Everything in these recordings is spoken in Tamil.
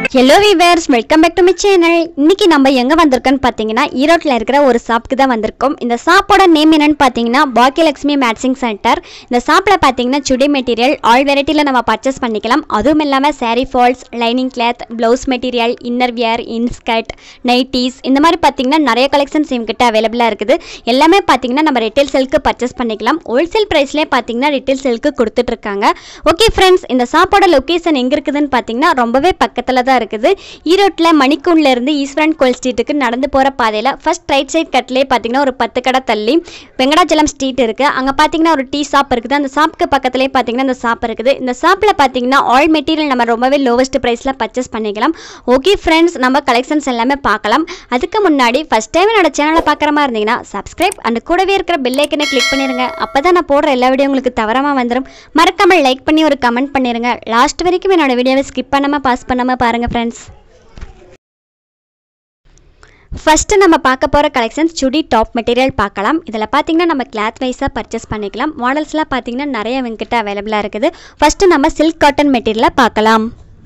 hello viewers welcome back to my channel இன்னைக்கு நம்ம எங்க வந்திருக்கோம்னு பார்த்தீங்கன்னா ஈரோட்டில் இருக்கிற ஒரு ஷாப்புக்கு தான் வந்திருக்கோம் இந்த ஷாப்போட நேம் என்னன்னு பார்த்தீங்கன்னா பாக்கியலட்சுமி மேட்சிங் சென்டர் இந்த ஷாப்பில் பார்த்தீங்கன்னா சுடி மெட்டீரியல் ஆல் வெரைட்டியில் நம்ம பர்ச்சேஸ் பண்ணிக்கலாம் அதுவும் இல்லாமல் saree falls lining cloth blouse material inner wear inskirt nighties இந்த மாதிரி பார்த்தீங்கன்னா நிறைய கலெக்ஷன்ஸ் இவங்ககிட்ட அவைலபிளாக இருக்குது எல்லாமே பார்த்தீங்கன்னா நம்ம ரிட்டைல் செல்க்கு பர்ச்சேஸ் பண்ணிக்கலாம் ஹோல்சேல் ப்ரைஸ்லேயே பார்த்தீங்கன்னா ரிட்டைல் செல்க்கு கொடுத்துட்ருக்காங்க ஓகே ஃப்ரெண்ட்ஸ் இந்த ஷாப்போட லொக்கேஷன் எங்கே இருக்குதுன்னு பார்த்தீங்கன்னா ரொம்பவே பக்கத்தில் தான் இருக்குது ஈரோட்டில் மணிக்கூண்ட்ல இருந்து ஈஸ்வரன் கோயில் ஸ்ட்ரீட்டுக்கு நடந்து போகிற பாதையில் ஃபர்ஸ்ட் ரைட் சைட் கட்லேயே பார்த்தீங்கன்னா ஒரு பத்து கடை தள்ளி வெங்கடாச்சலம் ஸ்ட்ரீட் இருக்குது அங்கே பார்த்தீங்கன்னா ஒரு டீ ஷாப் இருக்குது அந்த ஷாப்புக்கு பக்கத்துலேயே பார்த்தீங்கன்னா இந்த ஷாப் இருக்குது இந்த ஷாப்பில் பார்த்தீங்கன்னா ஆல் மெட்டீரியல் நம்ம ரொம்பவே லோவஸ்ட் ப்ரைஸில் பர்ச்சேஸ் பண்ணிக்கலாம் ஓகே ஃப்ரெண்ட்ஸ் நம்ம கலெக்ஷன்ஸ் எல்லாமே பார்க்கலாம் அதுக்கு முன்னாடி ஃபஸ்ட் டைம் என்னோட சேனலை பார்க்குற மாதிரி இருந்தீங்கன்னா சப்ஸ்கிரைப் அந்த கூடவே இருக்கிற பெல் ஐக்கனை கிளிக் பண்ணிடுங்க அப்போ தான் நான் போடுற எல்லா வீடியோ உங்களுக்கு தவறாமல் வந்துடும் மறக்காமல் லைக் பண்ணி ஒரு கமெண்ட் பண்ணிடுங்க லாஸ்ட் வரைக்கும் என்னோட வீடியோவை ஸ்கிப் பண்ணாமல் பாஸ் பண்ணாமல் பாருங்கள் ஃப்ரெண்ட்ஸ் ஃபஸ்ட்டு நம்ம பார்க்க போகிற கலெக்ஷன்ஸ் சுடி டாப் மெட்டீரியல் பார்க்கலாம் இதில் பார்த்தீங்கன்னா நம்ம கிளாத் வைஸாக பர்ச்சேஸ் பண்ணிக்கலாம் மாடல்ஸ்லாம் பார்த்தீங்கன்னா நிறைய வெங்கிட்ட அவைலபிளாக இருக்குது ஃபஸ்ட்டு நம்ம சில்க் காட்டன் மெட்டீரியலை பார்க்கலாம்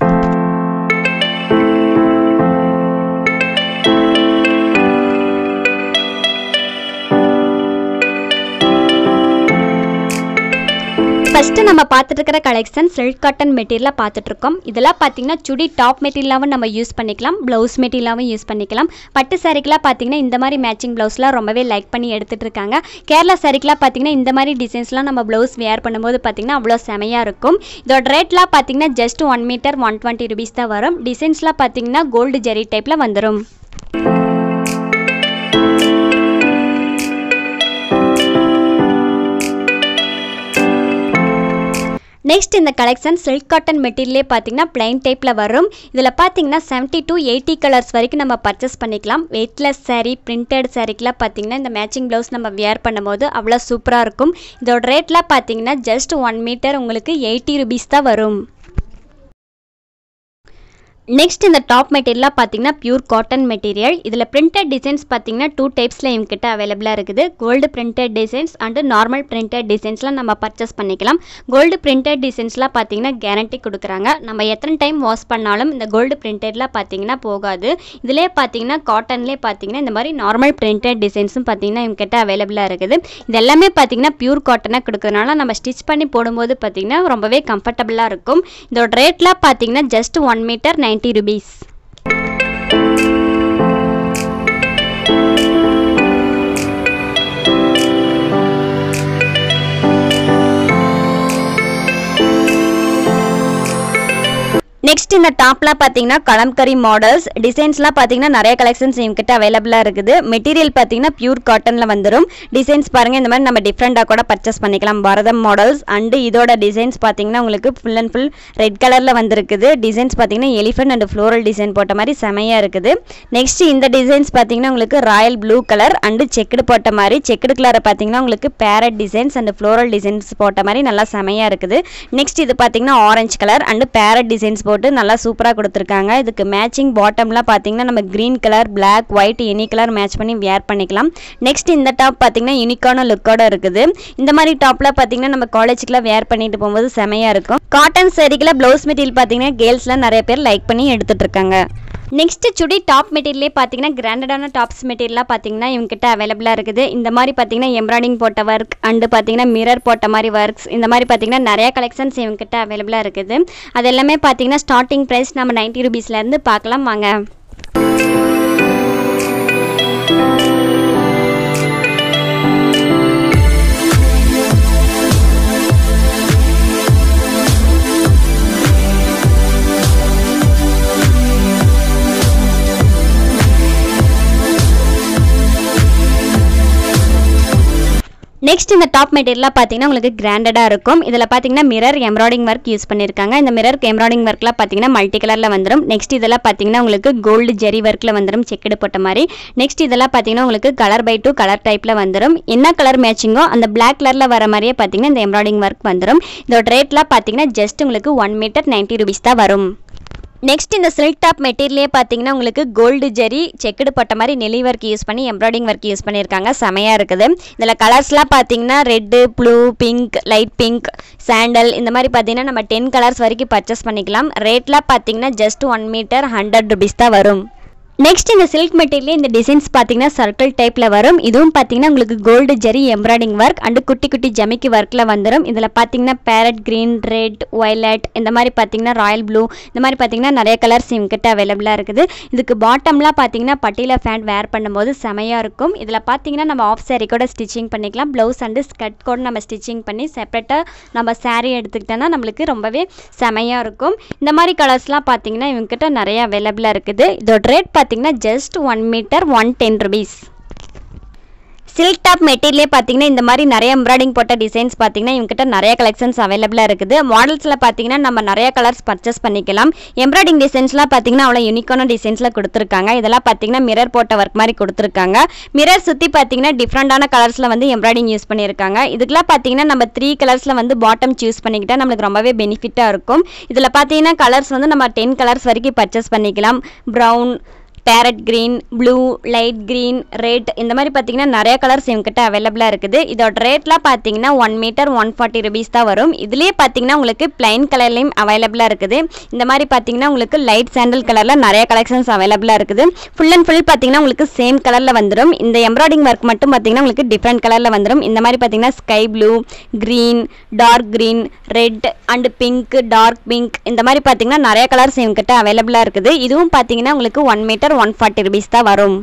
ஃபஸ்ட்டு நம்ம பார்த்துட்டு இருக்கிற கலெக்ஷன் சில்க் காட்டன் மெட்டீரியலாக பார்த்துட்ருக்கோம் இதெல்லாம் பார்த்தீங்கன்னா சுடி டாப் மெட்டீரியலாகவும் நம்ம யூஸ் பண்ணிக்கலாம் ப்ளவுஸ் மெட்டீரியலாகவும் யூஸ் பண்ணிக்கலாம் பட்டு சாரிக்கெலாம் பார்த்தீங்கன்னா இந்த மாதிரி மேட்சிங் ப்ளவுஸ்லாம் ரொம்பவே லைக் பண்ணி எடுத்துகிட்டு இருக்காங்க கேரளா சாரிக்கெலாம் பார்த்தீங்கன்னா இந்த மாதிரி டிசைன்ஸ்லாம் நம்ம ப்ளவுஸ் வேர் பண்ணும்போது பார்த்தீங்கன்னா அவ்வளோ செமையாக இருக்கும் இதோட ரேட்லாம் பார்த்தீங்கன்னா just one metre one twenty rupees தான் வரும் டிசைன்ஸ்லாம் பார்த்தீங்கன்னா கோல்டு ஜெரி டைப்பில் வந்துடும் நெக்ஸ்ட் இந்த கலெக்ஷன் சில்க் காட்டன் மெட்டீரியலே பார்த்தீங்கன்னா பிளைன் டைப்பில் வரும் இதில் பார்த்தீங்கன்னா செவன்ட்டி டு எயிட்டி கலர்ஸ் வரைக்கும் நம்ம பர்ச்சேஸ் பண்ணிக்கலாம் வெயிட்லெஸ் saree பிரிண்டட் சாரீக்கெலாம் பார்த்தீங்கன்னா இந்த மேட்சிங் ப்ளவுஸ் நம்ம வியர் பண்ணும்போது அவ்வளோ சூப்பராக இருக்கும் இதோட ரேட்லாம் பார்த்தீங்கன்னா ஜஸ்ட் ஒன் மீட்டர் உங்களுக்கு எயிட்டி ருபீஸ் தான் வரும் நெக்ஸ்ட் இந்த டாப் மெட்டீரியலாக பார்த்தீங்கன்னா பியூர் காட்டன் மெட்டீரியல் இதில் பிரிண்டட் டிசைன்ஸ் பார்த்தீங்கன்னா டூ டைப்ஸில் எங்ககிட்ட அவைலபிளாக இருக்குது gold printed designs and normal printed டிசைன்ஸ்லாம் நம்ம பர்ச்சேஸ் பண்ணிக்கலாம் கோல்டு பிரிண்டட் டிசைன்ஸ்லாம் பார்த்தீங்கன்னா கேரண்டி கொடுக்குறாங்க நம்ம எத்தனை டைம் வாஷ் பண்ணாலும் இந்த கோல்டு பிரிண்டட்லாம் பார்த்தீங்கன்னா போகாது இதிலே பார்த்தீங்கன்னா காட்டன்லேயே பார்த்தீங்கன்னா இந்த மாதிரி நார்மல் பிரிண்டட் டிசைன்ஸும் பார்த்தீங்கன்னா எங்ககிட்ட அவைலபிளாக இருக்குது இது எல்லாமே பார்த்தீங்கன்னா பியூர் காட்டனாக கொடுக்கறதுனால நம்ம ஸ்டிச் பண்ணி போடும்போது பார்த்தீங்கன்னா ரொம்பவே கம்ஃபர்டபுளாக இருக்கும் இதோட ரேட்லாம் பார்த்தீங்கன்னா just one metre ninety rupees next இந்த டாப்லாம் பார்த்தீங்கன்னா கலம்கரி மாடல்ஸ் டிசைன்ஸ்லாம் பார்த்தீங்கன்னா நிறைய கலெக்ஷன்ஸ் எங்ககிட்ட அவைலபிளாக இருக்குது மெட்டீரியல் பார்த்தீங்கன்னா பியூர் காட்டனில் வந்துடும் டிசைன்ஸ் பாருங்கள் இந்த மாதிரி நம்ம டிஃப்ரெண்ட்டாக கூட பர்ச்சேஸ் பண்ணிக்கலாம் பரதம் மாடல்ஸ் அண்டு இதோட டிசைன்ஸ் பார்த்தீங்கன்னா உங்களுக்கு ஃபுல் அண்ட் ஃபுல் ரெட் கலரில் வந்திருக்குது டிசைன்ஸ் பார்த்தீங்கன்னா எலிஃபென்ட் அண்ட் ஃப்ளோரல் டிசைன் போட்ட மாதிரி செமையாக இருக்குது நெக்ஸ்ட் இந்த டிசைன்ஸ் பார்த்தீங்கன்னா உங்களுக்கு royal blue colour and checked போட்ட மாதிரி செக்குடு கலரை பார்த்தீங்கன்னா உங்களுக்கு parrot designs and floral designs போட்ட மாதிரி நல்லா செமையாக இருக்குது நெக்ஸ்ட் இது பார்த்தீங்கன்னா orange colour and parrot designs போட்டு நல்லா சூப்பராக கொடுத்துருக்காங்க இதுக்கு மேட்சிங் பாட்டம்லாம் பார்த்தீங்கன்னா நம்ம green colour black white any colour match பண்ணி வேர் பண்ணிக்கலாம் நெக்ஸ்ட் இந்த டாப் பார்த்தீங்கன்னா யூனிக்கான லுக்கோட இருக்குது இந்த மாதிரி டாப்லாம் பார்த்தீங்கன்னா நம்ம காலேஜுக்குலாம் வேர் பண்ணிட்டு போகும்போது செமையாக இருக்கும் காட்டன் சரிக்கில் ப்ளவுஸ் மெட்டீரியல் பார்த்தீங்கன்னா கேர்ள்ஸ்லாம் நிறைய பேர் லைக் பண்ணி எடுத்துட்டு இருக்காங்க நெக்ஸ்ட் சுடி டாப் மெட்டீரியலே பார்த்தீங்கன்னா கிராண்டடான டாப்ஸ் மெட்டீரியலாக பார்த்தீங்கன்னா இவங்ககிட்ட அவைலபிளாக இருக்குது இந்த மாதிரி பார்த்தீங்கன்னா எம்ப்ராய்டிங் போட்ட ஒர்க் அண்டு பார்த்தீங்கன்னா மிரர் போட்ட மாதிரி ஒர்க்ஸ் இந்த மாதிரி பார்த்தீங்கன்னா நிறைய கலெக்ஷன்ஸ் இவங்ககிட்ட அவைலபிளாக இருக்குது அது எல்லாமே பார்த்தீங்கன்னா ஸ்டார்டிங் ப்ரைஸ் நம்ம நைன்ட்டி ருபீஸ்லேருந்து பார்க்கலாம் வாங்க நெக்ஸ்ட் இந்த டாப் மெட்டீரியலாக பார்த்தீங்கன்னா உங்களுக்கு கிராண்டடாக இருக்கும் இதில் பார்த்தீங்கன்னா மிரர் எம்ப்ராய்டிங் ஒர்க் யூஸ் பண்ணியிருக்காங்க இந்த மிரர் எம்ப்ராய்டிங் ஒர்க்லாம் பார்த்தீங்கன்னா மல்டி கலரில் வந்துடும் நெக்ஸ்ட் இதெல்லாம் பார்த்தீங்கன்னா உங்களுக்கு கோல்டு ஜெரி ஒர்க்கில் வந்துடும் செக்குடு போட்ட மாதிரி நெக்ஸ்ட் இதெல்லாம் பார்த்தீங்கன்னா உங்களுக்கு கலர் பை டூ கலர் டைப்பில் வந்துடும் என்ன கலர் மேட்சிங்கோ அந்த பிளாக் கலரில் வர மாதிரியே பார்த்தீங்கன்னா இந்த எம்ப்ராய்டிங் ஒர்க் வந்துடும் இதோட ரேட்லாம் பார்த்தீங்கன்னா ஜஸ்ட் உங்களுக்கு ஒன் மீட்டர் நைன்ட்டி ருபீஸ் தான் வரும் நெக்ஸ்ட் இந்த சில்க் டாப் மெட்டீரியலே பார்த்தீங்கன்னா உங்களுக்கு கோல்டு ஜெரி செக்குடு போட்ட மாதிரி நெலி ஒர்க் யூஸ் பண்ணி எம்ப்ராய்டிங் ஒர்க் யூஸ் பண்ணியிருக்காங்க செமையாக இருக்குது இதில் கலர்ஸ்லாம் பார்த்தீங்கன்னா red blue pink light pink sandal இந்த மாதிரி பார்த்தீங்கன்னா நம்ம டென் கலர்ஸ் வரைக்கும் பர்ச்சேஸ் பண்ணிக்கலாம் ரேட்லாம் பார்த்தீங்கன்னா just one metre hundred rupees தான் வரும் நெக்ஸ்ட் இந்த சில்க் மெட்டீரியல் இந்த டிசைன்ஸ் பார்த்தீங்கன்னா சர்க்கிள் டைப்பில் வரும் இதுவும் பார்த்தீங்கன்னா உங்களுக்கு gold zari embroidery work and குட்டி குட்டி ஜமிக்கி ஒர்க்கில் வந்துடும் இதில் பார்த்தீங்கன்னா பேரட் க்ரீன் ரெட் ஒய்லட் இந்த மாதிரி பார்த்தீங்கன்னா ராயல் ப்ளூ இந்த மாதிரி பார்த்தீங்கன்னா நிறைய கலர்ஸ் இவங்ககிட்ட அவைலபிளாக இருக்குது இதுக்கு பாட்டம்லாம் பார்த்தீங்கன்னா பட்டியில் ஃபேண்ட் வேர் பண்ணும்போது செமையாக இருக்கும் இதில் பார்த்தீங்கன்னா நம்ம ஆஃப் saree கூட ஸ்டிச்சிங் பண்ணிக்கலாம் ப்ளவுஸ் அண்டு ஸ்கர்ட் கூட நம்ம ஸ்டிச்சிங் பண்ணி செப்பரேட்டாக நம்ம saree எடுத்துக்கிட்டோன்னா நம்மளுக்கு ரொம்பவே செமையாக இருக்கும் இந்த மாதிரி கலர்ஸ்லாம் பார்த்தீங்கன்னா இவங்ககிட்ட நிறைய அவைலபிளாக இருக்குது இதோட ரேட் பார்த்தீங்கன்னா just one metre one ten rupees silk top மெட்டீரியலே பார்த்தீங்கன்னா இந்த மாதிரி நிறைய எம்ப்ராய்டிங் போட்ட டிசைன்ஸ் பார்த்தீங்கன்னா இவங்ககிட்ட நிறைய கலெக்ஷன்ஸ் அவைலபிளாக இருக்குது மாடல்ஸில் பார்த்தீங்கன்னா நம்ம நிறைய கலர்ஸ் பர்ச்சேஸ் பண்ணிக்கலாம் எம்ப்ராய்டிங் டிசைன்ஸ்லாம் பார்த்தீங்கன்னா அவ்வளோ யூனிக்கான டிசைன்ஸில் கொடுத்துருக்காங்க இதெல்லாம் பார்த்தீங்கன்னா மிரர் போட்ட ஒர்க் மாதிரி கொடுத்துருக்காங்க மிரர் சுற்றி பார்த்தீங்கன்னா டிஃப்ரெண்டான கலர்ஸில் வந்து எம்ப்ராய்டிங் யூஸ் பண்ணியிருக்காங்க இதுக்கெல்லாம் பார்த்தீங்கன்னா நம்ம த்ரீ கலர்ஸில் வந்து பாட்டம் சூஸ் பண்ணிக்கிட்டா நம்மளுக்கு ரொம்பவே பெனிஃபிட்டாக இருக்கும் இதில் பார்த்தீங்கன்னா கலர்ஸ் வந்து நம்ம டென் கலர்ஸ் வரைக்கும் பர்ச்சேஸ் பண்ணிக்கலாம் brown parrot green blue light green red இந்த மாதிரி பார்த்தீங்கன்னா நிறைய கலர்ஸ் இவங்ககிட்ட அவைலபிளாக இருக்குது இதோட ரேட்லாம் பார்த்தீங்கன்னா one metre one forty rupees தான் வரும் இதுலேயே பார்த்தீங்கன்னா உங்களுக்கு பிளைன் கலர்லேயும் அவைலபிளாக இருக்குது இந்த மாதிரி பார்த்தீங்கன்னா உங்களுக்கு லைட் சாண்டல் கலரில் நிறைய கலெக்ஷன்ஸ் அவைலபிளாக இருக்குது ஃபுல் அண்ட் ஃபுல் பார்த்தீங்கன்னா உங்களுக்கு சேம் கலரில் வந்துடும் இந்த எம்ப்ராய்டிங் ஒர்க் மட்டும் பார்த்தீங்கன்னா உங்களுக்கு டிஃப்ரெண்ட் கலரில் வந்துடும் இந்த மாதிரி பார்த்தீங்கன்னா sky blue green dark green red and pink dark pink இந்த மாதிரி பார்த்தீங்கன்னா நிறைய கலர்ஸ் இவங்ககிட்ட அவைலபிளாக இருக்குது இதுவும் பார்த்தீங்கன்னா உங்களுக்கு one metre one forty rupees தான் வரும்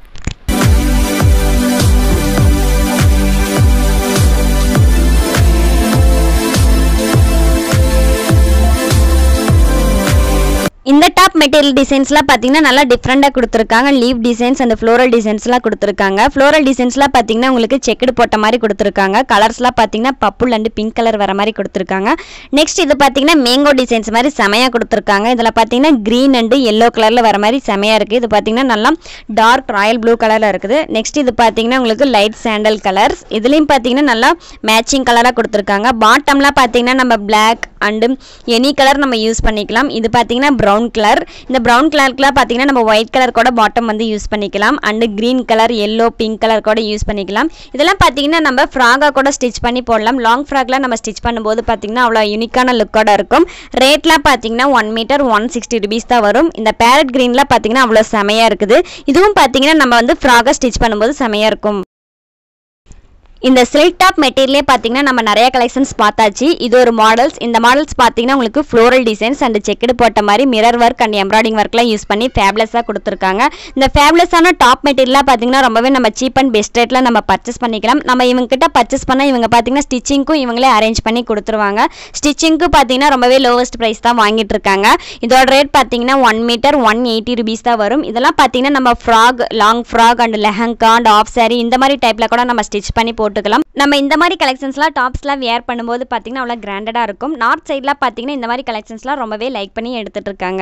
இந்த டாப் மெட்டீரியல் டிசைன்ஸ்லாம் பார்த்தீங்கன்னா நல்லா டிஃப்ரெண்ட்டாக கொடுத்துருக்காங்க லீவ் டிசைன்ஸ் அந்த ஃப்ளோரல் டிசைன்ஸ்லாம் கொடுத்துருக்காங்க ஃப்ளோரல் டிசைன்ஸ்லாம் பார்த்தீங்கன்னா உங்களுக்கு செக்குடு போட்ட மாதிரி கொடுத்துருக்காங்க கலர்ஸ்லாம் பார்த்தீங்கன்னா பப்புள் அண்ட் பிங்க் கலர் வர மாதிரி கொடுத்துருக்காங்க நெக்ஸ்ட் இது பார்த்தீங்கன்னா மேங்கோ டிசைன்ஸ் மாதிரி செமையாக கொடுத்துருக்காங்க இதில் பார்த்தீங்கன்னா க்ரீன் அண்டு எல்லோ கலரில் வர மாதிரி செமையாக இருக்குது இது பார்த்தீங்கன்னா நல்லா டார்க் ராயல் ப்ளூ கலரில் இருக்குது நெக்ஸ்ட் இது பார்த்தீங்கன்னா உங்களுக்கு லைட் சாண்டல் கலர்ஸ் இதுலேயும் பார்த்தீங்கன்னா நல்லா மேட்சிங் கலராக கொடுத்துருக்காங்க பாட்டம்லாம் பார்த்தீங்கன்னா நம்ம பிளாக் அண்டு எனி கலர் நம்ம யூஸ் பண்ணிக்கலாம் இது பார்த்தீங்கன்னா ப்ரௌன் கலர் இந்த ப்ரௌன் கலருக்குலாம் பார்த்தீங்கன்னா நம்ம ஒயிட் கலர் கூட பாட்டம் வந்து யூஸ் பண்ணிக்கலாம் and green colour yellow pink colour கூட யூஸ் பண்ணிக்கலாம் இதெல்லாம் பார்த்தீங்கன்னா நம்ம ஃப்ராகாக கூட ஸ்டிச் பண்ணி போடலாம் லாங் ஃப்ராக்லாம் நம்ம ஸ்டிச் பண்ணும்போது பார்த்தீங்கன்னா அவ்வளோ யூனிக்கான லுக்கோட இருக்கும் ரேட்லாம் பார்த்தீங்கன்னா one metre one sixty rupees தான் வரும் இந்த பேரட் க்ரீன்லாம் பார்த்தீங்கன்னா அவ்வளோ செமையாக இருக்குது இதுவும் பார்த்தீங்கன்னா நம்ம வந்து ஃப்ராகாக ஸ்டிச் பண்ணும்போது செமையாக இருக்கும் இந்த சில்க் டாப் மெட்டீரியலே பார்த்தீங்கன்னா நம்ம நிறைய கலெக்ஷன்ஸ் பார்த்தாச்சு இது ஒரு மாடல்ஸ் இந்த மாடல்ஸ் பார்த்தீங்கன்னா உங்களுக்கு ஃப்ளோரல் டிசைன்ஸ் அண்ட் செக்குடு போட்ட மாதிரி மிரர் ஒர்க் அண்ட் எம்ப்ராய்டிங் ஒர்க்லாம் யூஸ் பண்ணி ஃபேப்லெஸ்ஸாக கொடுத்துருக்காங்க இந்த ஃபேப்லெஸ்ஸான டாப் மெட்டீரியலாக பார்த்தீங்கன்னா ரொம்பவே நம்ம சீப் அண்ட் பெஸ்ட் ரேட்டில் நம்ம பர்ச்சேஸ் பண்ணிக்கலாம் நம்ம இவங்க கிட்ட பர்ச்சேஸ் பண்ணால் இவங்க பார்த்தீங்கன்னா ஸ்டிச்சிங்க்கும் இவங்களே அரேஞ்ச் பண்ணி கொடுத்துருவாங்க ஸ்டிச்சிங்க்கு பார்த்தீங்கன்னா ரொம்பவே லோவஸ்ட் ப்ரைஸ் தான் வாங்கிட்டு இருக்காங்க இதோட ரேட் பார்த்தீங்கன்னா one metre one eighty rupees தான் வரும் இதெல்லாம் பார்த்தீங்கன்னா நம்ம frock long frock and lehenga and half saree இந்த மாதிரி டைப்பில் கூட நம்ம ஸ்டிச் பண்ணி போட்டுக்கலாம் நம்ம இந்த மாதிரி கலெக்ஷன்ஸ்லாம் டாப்ஸ்லாம் வியர் பண்ணும்போது பார்த்தீங்கன்னா அவ்வளோ கிராண்டடாக இருக்கும் நார்த் சைட்லாம் பார்த்தீங்கன்னா இந்த மாதிரி கலெக்ஷன்ஸ்லாம் ரொம்பவே லைக் பண்ணி எடுத்துகிட்டு இருக்காங்க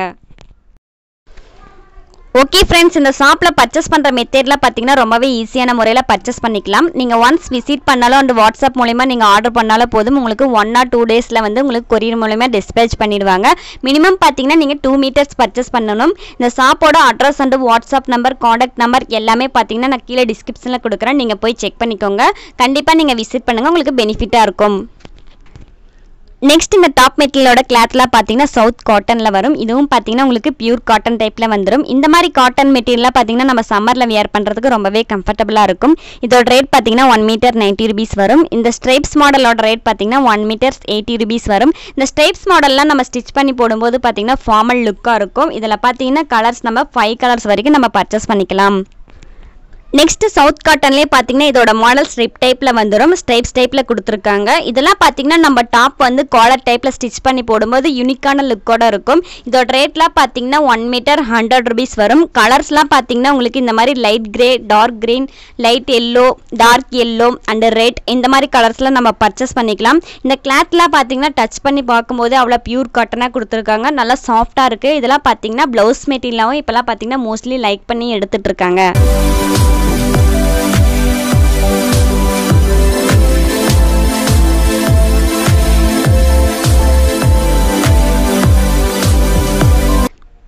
ஓகே ஃப்ரெண்ட்ஸ் இந்த ஷாப்பில் பர்ச்சேஸ் பண்ணுற மெத்தேட்லாம் பார்த்தீங்கன்னா ரொம்பவே ஈஸியான முறையில் பர்ச்சேஸ் பண்ணிக்கலாம் நீங்கள் ஒன்ஸ் விசிட் பண்ணாலும் அந்த வாட்ஸ்அப் மூலிமா நீங்கள் ஆர்டர் பண்ணாலும் போதும் உங்களுக்கு ஒன் ஆர் டூ டேஸில் வந்து உங்களுக்கு கொரியர் மூலிமா டிஸ்பேச் பண்ணிடுவாங்க மினிமம் பார்த்தீங்கன்னா நீங்கள் டூ மீட்டர்ஸ் பர்ச்சேஸ் பண்ணணும் இந்த ஷாப்போட address and WhatsApp number contact number எல்லாமே பார்த்தீங்கன்னா நான் கீழே டிஸ்கிரிப்ஷனில் கொடுக்குறேன் நீங்கள் போய் செக் பண்ணிக்கோங்க கண்டிப்பாக நீங்கள் விசிட் பண்ணுங்கள் உங்களுக்கு பெனிஃபிட்டாக இருக்கும் நெக்ஸ்ட் இந்த டாப் மெட்டீரியலோட கிளாத்லாம் பார்த்தீங்கன்னா சவுத் காட்டனில் வரும் இதுவும் பார்த்தீங்கன்னா உங்களுக்கு பியூர் காட்டன் டைப்பில் வந்துடும் இந்த மாதிரி காட்டன் மெட்டீரியலாக பார்த்தீங்கன்னா நம்ம சம்மரில் வியர் பண்ணுறதுக்கு ரொம்பவே கம்ஃபர்டபுளாக இருக்கும் இதோட ரேட் பார்த்தீங்கன்னா ஒன் மீட்டர் நைன்ட்டி ருபீஸ் வரும் இந்த ஸ்ட்ரைப்ஸ் மாடலோட ரேட் பார்த்தீங்கன்னா ஒன் மீட்டர்ஸ் எயிட்டி ருபீஸ் வரும் இந்த ஸ்ட்ரைப்ஸ் மாடல்லாம் நம்ம ஸ்டிச் பண்ணி போடும்போது பார்த்தீங்கன்னா ஃபார்மல் லுக்காக இருக்கும் இதில் பார்த்தீங்கன்னா கலர்ஸ் நம்ம ஃபைவ் கலர்ஸ் வரைக்கும் நம்ம பர்ச்சேஸ் பண்ணிக்கலாம் நெக்ஸ்ட் சவுத் காட்டன்லேயே பார்த்தீங்கன்னா இதோட மாடல் ஸ்ட்ரிப் டைப்பில் வந்துடும் ஸ்ட்ரைப்ஸ் டைப்பில் கொடுத்துருக்காங்க இதெல்லாம் பார்த்தீங்கன்னா நம்ம டாப் வந்து காலர் டைப்பில் ஸ்டிச் பண்ணி போடும்போது யூனிக்கான லுக்கோட இருக்கும் இதோட ரேட்லாம் பார்த்தீங்கன்னா ஒன் மீட்டர் ஹண்ட்ரட் ருபீஸ் வரும் கலர்ஸ்லாம் பார்த்தீங்கன்னா உங்களுக்கு இந்த மாதிரி light grey dark green light yellow dark yellow and red இந்த மாதிரி கலர்ஸ்லாம் நம்ம பர்ச்சேஸ் பண்ணிக்கலாம் இந்த கிளாத்லாம் பார்த்தீங்கன்னா டச் பண்ணி பார்க்கும்போது அவ்வளோ பியூர் காட்டனாக கொடுத்துருக்காங்க நல்லா சாஃப்டாக இருக்குது இதெல்லாம் பார்த்தீங்கன்னா ப்ளவுஸ் மெட்டீரியலாகவும் இப்போலாம் பார்த்தீங்கன்னா மோஸ்ட்லி லைக் பண்ணி எடுத்துட்டு இருக்காங்க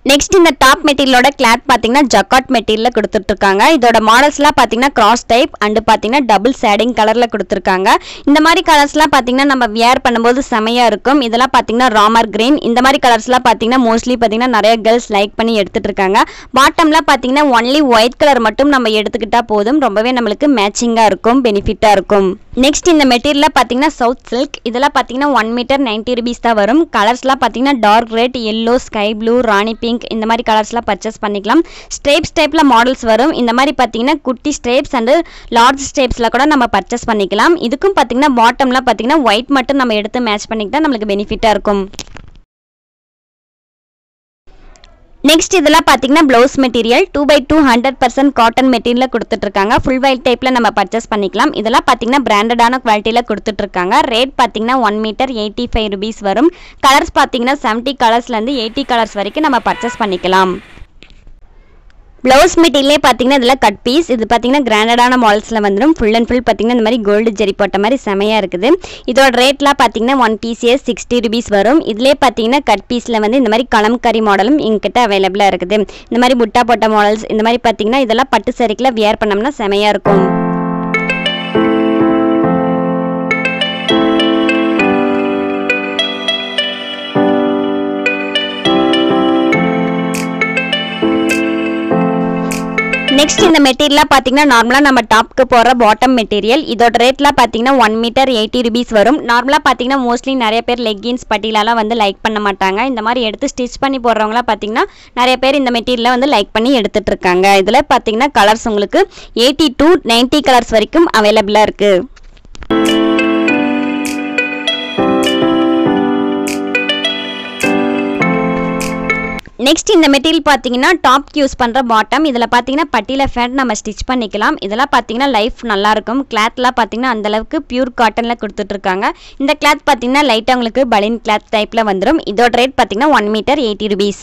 நெக்ஸ்ட் இந்த டாப் மெட்டீரியலோட கிளாத் பார்த்தீங்கன்னா ஜக்காட் மெட்டீரியலில் கொடுத்துட்ருக்காங்க இதோட மாடல்ஸ்லாம் பார்த்தீங்கன்னா கிராஸ் டைப் அண்டு பார்த்தீங்கன்னா டபுள் சேடிங் கலரில் கொடுத்துருக்காங்க இந்த மாதிரி கலர்ஸ்லாம் பார்த்தீங்கன்னா நம்ம வியர் பண்ணும்போது செமையாக இருக்கும் இதெல்லாம் பார்த்தீங்கன்னா ராமர் கிரீன் இந்த மாதிரி கலர்ஸ்லாம் பார்த்தீங்கன்னா மோஸ்ட்லி பார்த்தீங்கன்னா நிறைய கேர்ள்ஸ் லைக் பண்ணி எடுத்துட்டு இருக்காங்க பாட்டம்லாம் பார்த்தீங்கன்னா ஒன்லி ஒயிட் கலர் மட்டும் நம்ம எடுத்துக்கிட்டா போதும் ரொம்பவே நம்மளுக்கு மேட்சிங்காக இருக்கும் பெனிஃபிட்டாக இருக்கும் நெக்ஸ்ட் இந்த மெட்டீரியலில் பார்த்தீங்கன்னா சவுத் சில்க் இதெல்லாம் பார்த்தீங்கன்னா ஒன் மீட்டர் நைன்ட்டி ருபீஸ் தான் வரும் கலர்ஸ்லாம் பார்த்தீங்கன்னா dark red yellow sky blue rani pink இந்த மாதிரி கலர்ஸ்லாம் பர்ச்சேஸ் பண்ணிக்கலாம் ஸ்ட்ரேப்ஸ் டைப்பில் மாடல்ஸ் வரும் இந்த மாதிரி பார்த்தீங்கன்னா குட்டி ஸ்ட்ரேப்ஸ் அண்டு லார்ஜ் ஸ்ட்ரேப்ஸில் கூட நம்ம பர்ச்சேஸ் பண்ணிக்கலாம் இதுக்கும் பார்த்தீங்கன்னா பாட்டம்லாம் பார்த்தீங்கன்னா ஒயிட் மட்டும் நம்ம எடுத்து மேட்ச் பண்ணிக்கிட்டா நம்மளுக்கு பெனிஃபிட்டாக இருக்கும் நெக்ஸ்ட் இதெல்லாம் பார்த்தீங்கன்னா blouse material two by two hundred percent cotton material கொடுத்துட்ருக்காங்க ஃபுல் வைட் டைப்பில் நம்ம பர்ச்சேஸ் பண்ணிக்கலாம் இதெல்லாம் பார்த்தீங்கன்னா பிராண்டடான குவாலிட்டியில் கொடுத்துட்ருக்காங்க ரேட் பார்த்தீங்கன்னா one metre eighty five rupees வரும் கலர்ஸ் பார்த்தீங்கன்னா செவன்ட்டி கலர்ஸ்லேருந்து எயிட்டி கலர்ஸ் வரைக்கும் நம்ம பர்ச்சேஸ் பண்ணிக்கலாம் ப்ளவுஸ் மெட்டீரியலே பார்த்தீங்கன்னா இதில் கட் பீஸ் இது பார்த்தீங்கன்னா கிராண்டடான மாடல்ஸில் வந்துடும் ஃபுல் அண்ட் ஃபுல் பார்த்தீங்கன்னா இந்த மாதிரி கோல்டு ஜெரி போட்ட மாதிரி செமையாக இருக்குது இதோட ரேட்லாம் பார்த்தீங்கன்னா ஒன் பீஸே சிக்ஸ்டி ருபீஸ் வரும் இதுலேயே பார்த்தீங்கன்னா கட் பீஸில் வந்து இந்த மாதிரி கலம்கரி மாடலும் எங்கிட்ட அவைலபிளாக இருக்குது இந்த மாதிரி புட்டா போட்ட மாடல்ஸ் இந்த மாதிரி பார்த்தீங்கன்னா இதெல்லாம் பட்டு சரிக்கில் வியர் பண்ணோம்னா செமையாக இருக்கும் நெக்ஸ்ட் இந்த மெட்டீரியலாக பார்த்தீங்கன்னா நார்மலாக நம்ம டாப்க்கு போகிற பாட்டம் மெட்டீரியல் இதோட ரேட்லாம் பார்த்தீங்கன்னா ஒன் மீட்டர் எயிட்டி ருபீஸ் வரும் நார்மலாக பார்த்தீங்கன்னா மோஸ்ட்லி நிறைய பேர் லெக்கின்ஸ் பட்டியலெல்லாம் வந்து லைக் பண்ண மாட்டாங்க இந்த மாதிரி எடுத்து ஸ்டிச் பண்ணி போடுறவங்களாம் பார்த்தீங்கன்னா நிறைய பேர் இந்த மெட்டீரியலை வந்து லைக் பண்ணி எடுத்துட்டு இருக்காங்க இதில் பார்த்தீங்கன்னா கலர்ஸ் உங்களுக்கு எயிட்டி டு நைன்ட்டி கலர்ஸ் வரைக்கும் அவைலபிளாக இருக்குது நெக்ஸ்ட் இந்த மெட்டீரியல் பார்த்தீங்கன்னா டாப்க்கு யூஸ் பண்ணுற பாட்டம் இதில் பார்த்தீங்கன்னா பட்டியில் ஃபேண்ட் நம்ம ஸ்டிச் பண்ணிக்கலாம் இதெல்லாம் பார்த்தீங்கன்னா லைஃப் நல்லாயிருக்கும் கிளாத்லாம் பார்த்தீங்கன்னா அந்தளவுக்கு பியூர் காட்டனில் கொடுத்துட்ருக்காங்க இந்த கிளாத் பார்த்தீங்கன்னா லைட்டாக உங்களுக்கு பலின் கிளாத் டைப்பில் வந்துடும் இதோட ரேட் பார்த்தீங்கன்னா one metre eighty rupees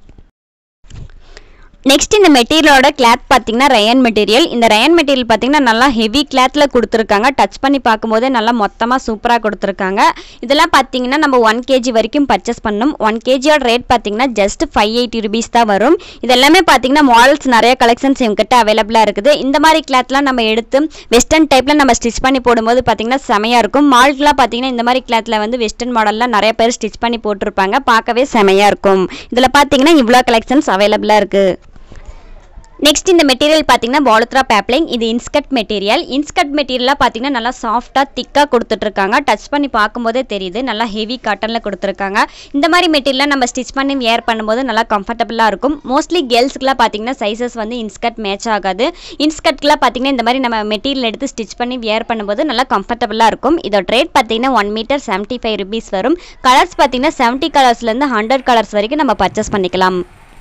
next இந்த மெட்டீரியலோட கிளாத் பார்த்தீங்கன்னா ரயன் மெட்டீரியல் இந்த ரயன் மெட்டீரியல் பார்த்தீங்கன்னா நல்லா ஹெவி கிளாத்தில் கொடுத்துருக்காங்க டச் பண்ணி பார்க்கும்போதே நல்லா மொத்தமாக சூப்பராக கொடுத்துருக்காங்க இதெல்லாம் பார்த்தீங்கன்னா நம்ம ஒன் கேஜி வரைக்கும் பர்ச்சேஸ் பண்ணணும் ஒன் கேஜியோட ரேட் பார்த்தீங்கன்னா ஜஸ்ட் ஃபைவ் எயிட்டி ருபீஸ் தான் வரும் இது எல்லாமே பார்த்தீங்கன்னா மாடல்ஸ் நிறைய கலெக்ஷன்ஸ் எங்ககிட்ட அவைலபிளாக இருக்குது இந்த மாதிரி கிளாத்லாம் நம்ம எடுத்து வெஸ்டர்ன் டைப்பில் நம்ம ஸ்டிச் பண்ணி போடும்போது பார்த்தீங்கன்னா செமையாக இருக்கும் மால்ட்லாம் பார்த்தீங்கன்னா இந்த மாதிரி கிளாத்தில் வந்து வெஸ்டர்ன் மாடலில் நிறைய பேர் ஸ்டிச் பண்ணி போட்டிருப்பாங்க பார்க்கவே செமையாக இருக்கும் இதில் பார்த்தீங்கன்னா இவ்வளோ கலெக்ஷன்ஸ் அவைலபிளாக இருக்குது நெக்ஸ்ட் இந்த மெட்டீரியல் பார்த்தீங்கன்னா பாலுத்ரா பேப்ளிங் இது இன்ஸ்கட் மெட்டீரியல் இன்ஸ்கட் மெட்டீரியலாக பார்த்தீங்கன்னா நல்லா சாஃப்டாக திக்காக கொடுத்துட்ருக்காங்க டச் பண்ணி பார்க்கும்போதே தெரியுது நல்லா ஹெவி காட்டனில் கொடுத்துருக்காங்க இந்த மாதிரி மெட்டீரியலாக நம்ம ஸ்டிச் பண்ணி வேர் பண்ணும்போது நல்லா கம்ஃபர்டபுளாக இருக்கும் மோஸ்ட்லி கேர்ள்ஸ்க்குலாம் பார்த்தீங்கன்னா சைஸஸ் வந்து இன்ஸ்கட் மேட்ச் ஆகாது இன்ஸ்கட்க்குலாம் பார்த்தீங்கன்னா இந்த மாதிரி நம்ம மெட்டீரியல் எடுத்து ஸ்டிச் பண்ணி வேர் பண்ணும்போது நல்லா கம்ஃபர்டபுளாக இருக்கும் இதோட ரேட் பார்த்தீங்கன்னா one metre seventy five rupees வரும் கலர்ஸ் பார்த்தீங்கன்னா செவன்ட்டி கலர்ஸ்லேருந்து ஹண்ட்ரட் கலர்ஸ் வரைக்கும் நம்ம பர்ச்சேஸ் பண்ணிக்கலாம்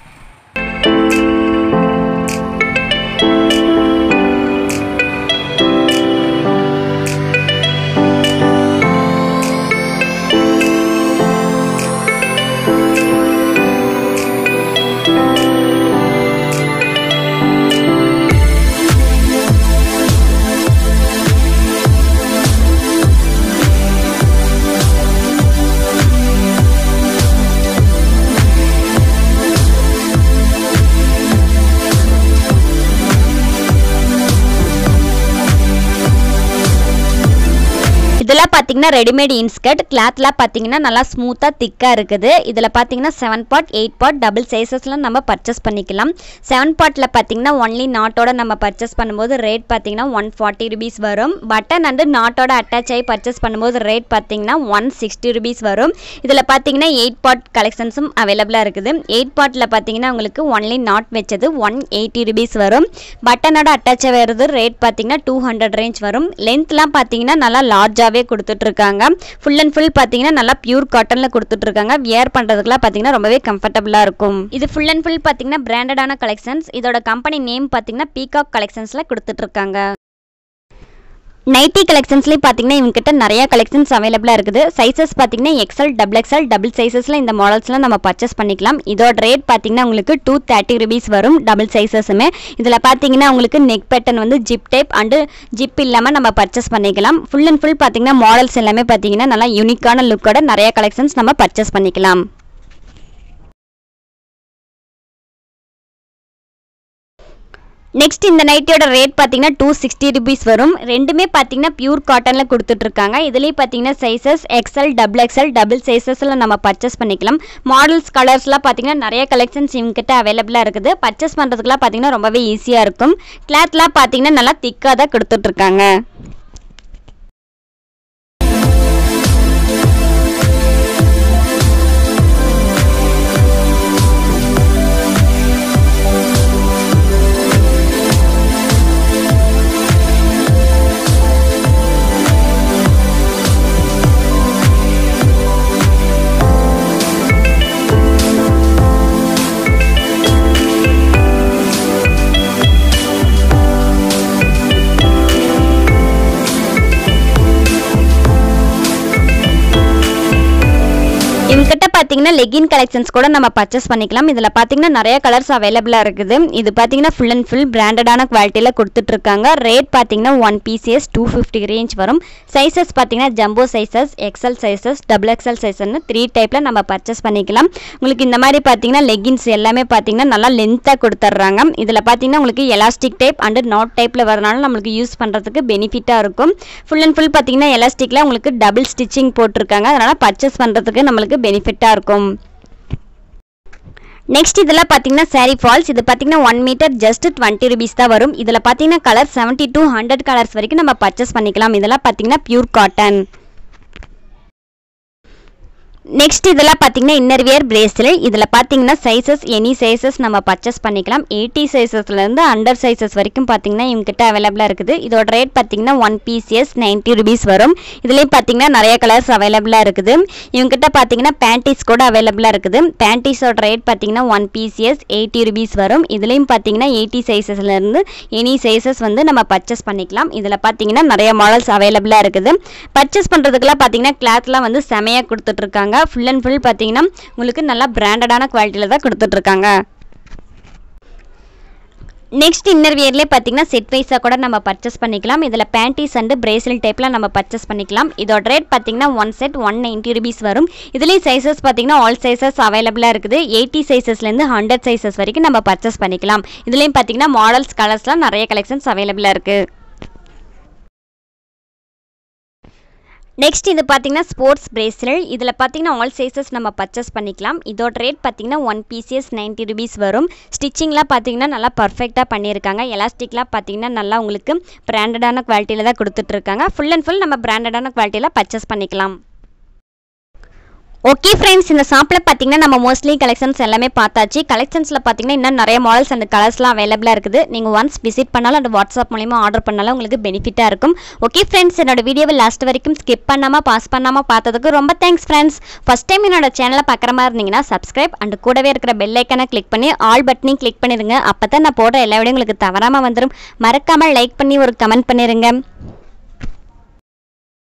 இதெல்லாம் பார்த்தீங்கன்னா ரெடிமேட் இன்ஸ்கர்ட் கிளாத்லாம் பார்த்தீங்கன்னா நல்லா ஸ்மூத்தாக திக்காக இருக்குது இதில் பார்த்தீங்கன்னா செவன் பாட் எயிட் பாட் டபுள் சைஸஸ்லாம் நம்ம பர்ச்சேஸ் பண்ணிக்கலாம் செவன் பாட்டில் பார்த்தீங்கன்னா ஒன்லி நாட்டோட நம்ம பர்ச்சேஸ் பண்ணும்போது ரேட் பார்த்தீங்கன்னா ஒன் ஃபார்ட்டி ருபீஸ் வரும் பட்டன் அண்டு நாட்டோட அட்டாச் ஆகி பர்ச்சேஸ் பண்ணும்போது ரேட் பார்த்தீங்கன்னா ஒன் சிக்ஸ்டி ருபீஸ் வரும் இதில் பார்த்தீங்கன்னா எயிட் பாட் கலெக்ஷன்ஸும் அவைலபிளாக இருக்குது எயிட் பாட்டில் பார்த்தீங்கன்னா உங்களுக்கு ஒன்லி நாட் வச்சது ஒன் எயிட்டி ருபீஸ் வரும் பட்டனோட அட்டாச் வருது ரேட் பார்த்தீங்கன்னா டூ ஹண்ட்ரட் ரேஞ்ச் வரும் லென்த்லாம் பார்த்தீங்கன்னா நல்லா லார்ஜாகவே கொடுத்துட்ருக்காங்க ஃபுல் அண்ட் ஃபுல் பார்த்தீங்கன்னா நல்லா பியூர் காட்டனில் கொடுத்துட்ருக்காங்க வியர் பண்ணுறதுக்குலாம் பார்த்தீங்கன்னா ரொம்பவே கம்ஃபர்டபுளாக இருக்கும் இது ஃபுல் அண்ட் ஃபுல் பார்த்தீங்கன்னா பிராண்டடான கலெக்ஷன்ஸ் இதோட கம்பெனி நேம் பார்த்தீங்கன்னா பீகாக் கலெக்ஷன்ஸில் கொடுத்துட்ருக்காங்க நைட்டி கலெக்ஷன்ஸ்லேயும் பார்த்தீங்கன்னா இவங்ககிட்ட நிறைய கலெக்ஷன்ஸ் அவைலபிளாக இருக்குது சைஸஸ் பார்த்தீங்கன்னா எக்ஸல் டபுள் எக்ஸல் டபுள் சைஸஸில் இந்த மாடல்ஸ்லாம் நம்ம பர்ச்சேஸ் பண்ணிக்கலாம் இதோட ரேட் பார்த்தீங்கன்னா உங்களுக்கு டூ தேர்ட்டி ருபீஸ் வரும் டபுள் சைஸஸுமே இதில் பார்த்தீங்கன்னா உங்களுக்கு நெக் பேட்டர்ன் வந்து ஜிப் டைப் அண்டு ஜிப் இல்லாமல் நம்ம பர்ச்சேஸ் பண்ணிக்கலாம் ஃபுல் அண்ட் ஃபுல் பார்த்தீங்கன்னா மாடல்ஸ் எல்லாமே பார்த்தீங்கன்னா நல்லா யூனிக்கான லுக்கோட நிறைய கலெக்ஷன்ஸ் நம்ம பர்ச்சேஸ் பண்ணிக்கலாம் நெக்ஸ்ட் இந்த நைட்டியோட ரேட் பார்த்தீங்கன்னா டூ சிக்ஸ்டி ருபீஸ் வரும் ரெண்டுமே பார்த்தீங்கன்னா பியூர் காட்டனில் கொடுத்துட்ருக்காங்க இதுலேயும் பார்த்தீங்கன்னா sizes XL double XL double சைஸஸில் நம்ம பர்ச்சேஸ் பண்ணிக்கலாம் மாடல்ஸ் கலர்ஸ்லாம் பார்த்தீங்கன்னா நிறைய கலெக்ஷன்ஸ் இவங்ககிட்ட அவைலபிளாக இருக்குது பர்ச்சேஸ் பண்ணுறதுக்குலாம் பார்த்தீங்கன்னா ரொம்பவே ஈஸியாக இருக்கும் கிளாத்லாம் பார்த்தீங்கன்னா நல்லா திக்காக தான் கொடுத்துட்ருக்காங்க இவங்ககிட்ட பார்த்தீங்கன்னா லெகின் கலெக்ஷன்ஸ் கூட நம்ம பர்ச்சேஸ் பண்ணிக்கலாம் இதில் பார்த்தீங்கன்னா நிறைய கலர்ஸ் அவைலபிளாக இருக்குது இது பார்த்தீங்கன்னா ஃபுல் அண்ட் ஃபுல் பிராண்டடான குவாலிட்டியில் கொடுத்துட்ருக்காங்க ரேட் பார்த்தீங்கன்னா one PCS two fifty range வரும் சைஸஸ் பார்த்தீங்கன்னா jumbo sizes XL sizes double XL சைஸ்னு த்ரீ டைப்பில் நம்ம பர்ச்சேஸ் பண்ணிக்கலாம் உங்களுக்கு இந்த மாதிரி பார்த்தீங்கன்னா லெகின்ஸ் எல்லாமே பார்த்தீங்கன்னா நல்லா லென்த்தாக கொடுத்துட்றாங்க இதில் பார்த்தீங்கன்னா உங்களுக்கு எலாஸ்டிக் டைப் அண்டு நாட் டைப்பில் வரனால நம்மளுக்கு யூஸ் பண்ணுறதுக்கு பெனிஃபிட்டாக இருக்கும் ஃபுல் அண்ட் ஃபுல் பார்த்தீங்கன்னா எலாஸ்டிக்கில் உங்களுக்கு டபுள் ஸ்டிச்சிங் போட்டிருக்காங்க அதனால் பர்ச்சேஸ் பண்ணுறதுக்கு நம்மளுக்கு பெனிஃபிட்டாக இருக்கும் நெக்ஸ்ட் இதில் பார்த்தீங்கன்னா saree ஃபால்ஸ் இது பார்த்தீங்கன்னா one metre just twenty rupees தான் வரும் இதில் பார்த்தீங்கன்னா colour seventy two hundred colours வரைக்கும் நம்ம பர்ச்சேஸ் பண்ணிக்கலாம் இதெல்லாம் பார்த்தீங்கன்னா பியூர் காட்டன் நெக்ஸ்ட் இதெல்லாம் பார்த்தீங்கன்னா இன்னர் வியர் பிரேஸ்லெட் இதில் பார்த்தீங்கன்னா சைஸஸ் எனி சைஸஸ் நம்ம பர்ச்சேஸ் பண்ணிக்கலாம் எயிட்டி சைஸஸ்லேருந்து அண்டர் சைஸஸ் வரைக்கும் பார்த்தீங்கன்னா இவங்ககிட்ட அவைலபிளாக இருக்குது இதோட ரேட் பார்த்தீங்கன்னா ஒன் பீசிஎஸ் நைன்ட்டி ருபீஸ் வரும் இதுலேயும் பார்த்தீங்கன்னா நிறைய கலர்ஸ் அவைலபிளாக இருக்குது இவங்ககிட்ட பார்த்தீங்கன்னா பேண்டீஸ் கூட அவைலபிளாக இருக்குது பேண்டீஸோட ரேட் பார்த்தீங்கன்னா ஒன் பீசிஎஸ் எயிட்டி ருபீஸ் வரும் இதுலேயும் பார்த்தீங்கன்னா எயிட்டி சைஸஸ்லேருந்து எனி சைஸஸ் வந்து நம்ம பர்ச்சேஸ் பண்ணிக்கலாம் இதில் பார்த்தீங்கன்னா நிறைய மாடல்ஸ் அவைலபிளாக இருக்குது பர்ச்சேஸ் பண்ணுறதுக்குலாம் பார்த்தீங்கன்னா கிளாத்லாம் வந்து செமையாக கொடுத்துட்ருக்காங்க ஃபுல் அண்ட் ஃபுல் பார்த்தீங்கன்னா உங்களுக்கு நல்லா பிராண்டடான குவாலிட்டியில் தான் கொடுத்துட்ருக்காங்க நெக்ஸ்ட் இன்னர் வியர்லேயே பார்த்தீங்கன்னா செட் வைஸாக கூட நம்ம பர்ச்சேஸ் பண்ணிக்கலாம் இதில் பேண்டீஸ் அண்டு பிரேஸ்லெட் டைப்பில் நம்ம பர்ச்சேஸ் பண்ணிக்கலாம் இதோட ரேட் பார்த்தீங்கன்னா one set one ninety rupees வரும் இதுலேயும் சைஸஸ் பார்த்தீங்கன்னா ஆல் சைஸஸ் அவைலபிளாக இருக்குது எயிட்டி சைஸஸ்லேருந்து ஹண்ட்ரட் சைஸஸ் வரைக்கும் நம்ம பர்ச்சேஸ் பண்ணிக்கலாம் இதுலேயும் பார்த்தீங்கன்னா மாடல்ஸ் கலர்ஸ்லாம் நிறைய கலெக்ஷன்ஸ் அவைலபிளாக இருக்குது நெக்ஸ்ட் இது பார்த்தீங்கன்னா ஸ்போர்ட்ஸ் பிரேஸ்லெட் இதில் பார்த்தீங்கன்னா ஆல் சைஸஸ் நம்ம பர்ச்சேஸ் பண்ணிக்கலாம் இதோட ரேட் பார்த்தீங்கன்னா ஒன் பீசிஎஸ் நைன்ட்டி ருபீஸ் வரும் ஸ்டிச்சிங்லாம் பார்த்தீங்கன்னா நல்லா பர்ஃபெக்டாக பண்ணியிருக்காங்க எலாஸ்டிக்லாம் பார்த்தீங்கன்னா நல்லா உங்களுக்கு பிராண்டடான குவாலிட்டியில் தான் கொடுத்துட்ருக்காங்க ஃபுல் அண்ட் ஃபுல் நம்ம பிராண்டடான குவாலிட்டியில் பர்ச்சேஸ் பண்ணிக்கலாம் ஓகே ஃப்ரெண்ட்ஸ் இந்த ஷாப்பில் பார்த்தீங்கன்னா நம்ம மோஸ்ட்லி கலெக்ஷன்ஸ் எல்லாமே பார்த்தாச்சு கலெக்ஷன்ஸில் பார்த்தீங்கன்னா இன்னும் நிறைய மாடல்ஸ் அண்ட் கலர்ஸ்லாம் அவைலபிளாக இருக்குது நீங்கள் ஒன்ஸ் விசிட் பண்ணாலும் அந்த வாட்ஸ்அப் மூலிமா ஆர்டர் பண்ணாலும் உங்களுக்கு பெனிஃபிட்டாக இருக்கும் ஓகே ஃப்ரெண்ட்ஸ் என்னோட வீடியோவை லாஸ்ட் வரைக்கும் ஸ்கிப் பண்ணாமல் பாஸ் பண்ணாமல் பார்த்ததுக்கு ரொம்ப தேங்க்ஸ் ஃப்ரெண்ட்ஸ் ஃபஸ்ட் டைம் என்னோட சேனலை பார்க்குற மாதிரி இருந்தீங்கன்னா சப்ஸ்கிரைப் அண்ட் கூடவே இருக்கிற பெல் ஐக்கனை கிளிக் பண்ணி ஆல் பட்டனையும் கிளிக் பண்ணிடுங்க அப்போ தான் நான் போடுற எல்லா வீடியோ உங்களுக்கு தவறாமல் வந்துடும் மறக்காமல் லைக் பண்ணி ஒரு கமெண்ட் பண்ணிடுங்க